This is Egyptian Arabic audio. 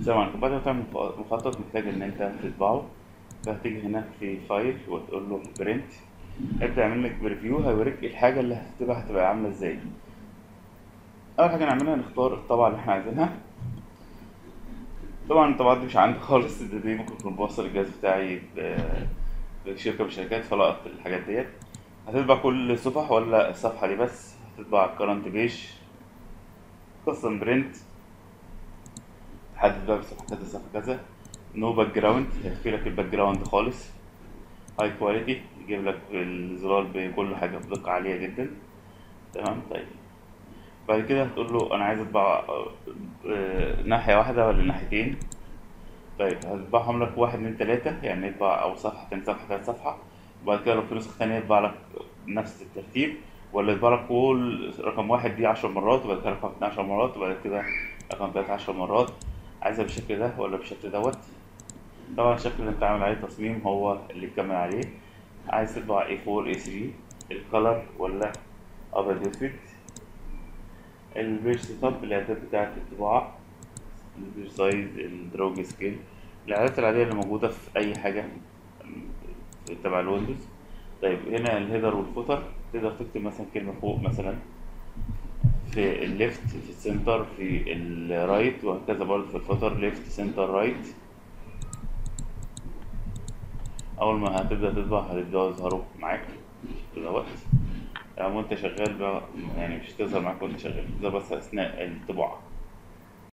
طبعا بعد ما تعمل مخ- مخطط محتاج ان انت تطبعه فهتيجي هنا في فايل وتقول له برنت ابدا يعمل لك بريفيو هيوريك الحاجه اللي هتبقى هتبقى عامله ازاي اول حاجه نعملها نختار الطبعه اللي احنا عايزينها طبعا الطبعات دي مش عندي خالص دي, دي ممكن تكون بوصل الجهاز بتاعي ب- بشركه من الشركات فلقط الحاجات ديت هتطبع كل صفح ولا الصفحه دي بس هتطبع كرنت بيج كاستم برنت تحدد بقى صفحه كذا صفحه كذا نو باك جراوند هيخفي لك الباك جراوند خالص هاي كواليتي يجيب لك الزرار بكل حاجه بدقه عاليه جدا تمام طيب بعد كده هتقول له انا عايز اطبع آه، ناحيه واحده ولا ناحيتين طيب هتطبعهم لك واحد من ثلاثة يعني يطبع أو صفحة تاني صفحة تالت صفحة وبعد كده لو في نسخة تانية يطبع لك نفس الترتيب ولا يطبع لك كل رقم واحد دي عشر مرات وبعد كده رقم اتنين عشر مرات وبعد كده رقم تلاتة عشر مرات عايزها بالشكل ده ولا بالشكل دوت طبعا الشكل اللي انت عامل عليه تصميم هو اللي تكمل عليه عايز تطبع A4 A3 الكلر ولا أبيض وأسود البيج سيت اب الإعداد بتاعة الطباعة البيج سايز الدروج سكيل الإعدادات العادية اللي موجودة في أي حاجة في- تبع الويندوز طيب هنا الهيدر والفوتر تقدر تكتب مثلا كلمة فوق مثلا في الليفت في السنتر في الرايت وهكذا برضه في الفوتر ليفت سنتر رايت أول ما هتبدأ تطبع هتبدأوا يظهروا معاك بالشكل دوت يعني وانت شغال بقى يعني مش هتظهر معاك وانت شغال ده بس أثناء الطباعة